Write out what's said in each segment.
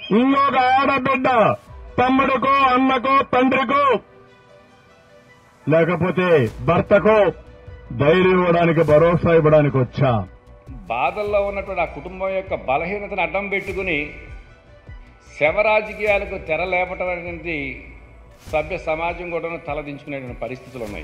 ఇంకొక ఆడబిడ్డ తమ్ముడికో అన్నకో తండ్రికో లేకపోతే భర్తకో ధైర్యం ఇవ్వడానికి భరోసా ఇవ్వడానికి వచ్చా బాధల్లో ఉన్నటువంటి ఆ కుటుంబం యొక్క బలహీనతను అడ్డం పెట్టుకుని శవ రాజకీయాలకు తెర లేపటం అనేది సభ్య సమాజం కూడా తలదించుకునేటువంటి పరిస్థితులు ఉన్నాయి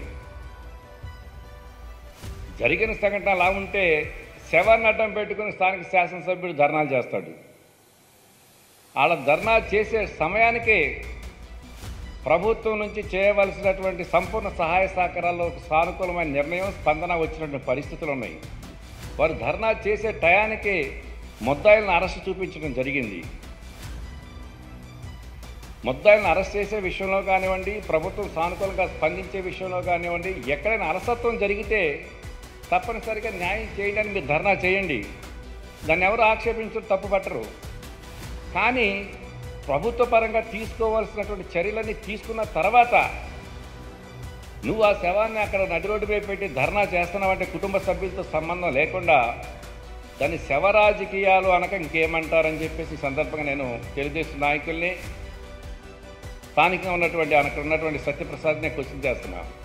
జరిగిన సంఘటన అలా ఉంటే శవాన్ని అడ్డం పెట్టుకుని స్థానిక శాసనసభ్యుడు ధర్నాలు చేస్తాడు వాళ్ళ ధర్నా చేసే సమయానికే ప్రభుత్వం నుంచి చేయవలసినటువంటి సంపూర్ణ సహాయ సహకారాల్లో ఒక సానుకూలమైన నిర్ణయం స్పందన వచ్చినటువంటి పరిస్థితులు ఉన్నాయి వారు ధర్నా చేసే టయానికి ముద్దాయిలను అరెస్టు చూపించడం జరిగింది ముద్దాయిలను అరెస్ట్ చేసే విషయంలో కానివ్వండి ప్రభుత్వం సానుకూలంగా స్పందించే విషయంలో కానివ్వండి ఎక్కడైనా అలసత్వం జరిగితే తప్పనిసరిగా న్యాయం చేయడానికి మీరు ధర్నా చేయండి దాన్ని ఎవరు ఆక్షేపించడం తప్పు పట్టరు కానీ ప్రభుత్వ పరంగా తీసుకోవాల్సినటువంటి చర్యలన్నీ తీసుకున్న తర్వాత నువ్వు ఆ శవాన్ని అక్కడ నడి రోడ్డుపై పెట్టి ధర్నా చేస్తున్నావంటే కుటుంబ సభ్యులతో సంబంధం లేకుండా దాన్ని శవ రాజకీయాలు అనక ఇంకేమంటారని చెప్పేసి ఈ సందర్భంగా నేను తెలుగుదేశం నాయకుల్ని స్థానికంగా ఉన్నటువంటి అక్కడ ఉన్నటువంటి సత్యప్రసాద్నే క్వశ్చన్ చేస్తున్నాను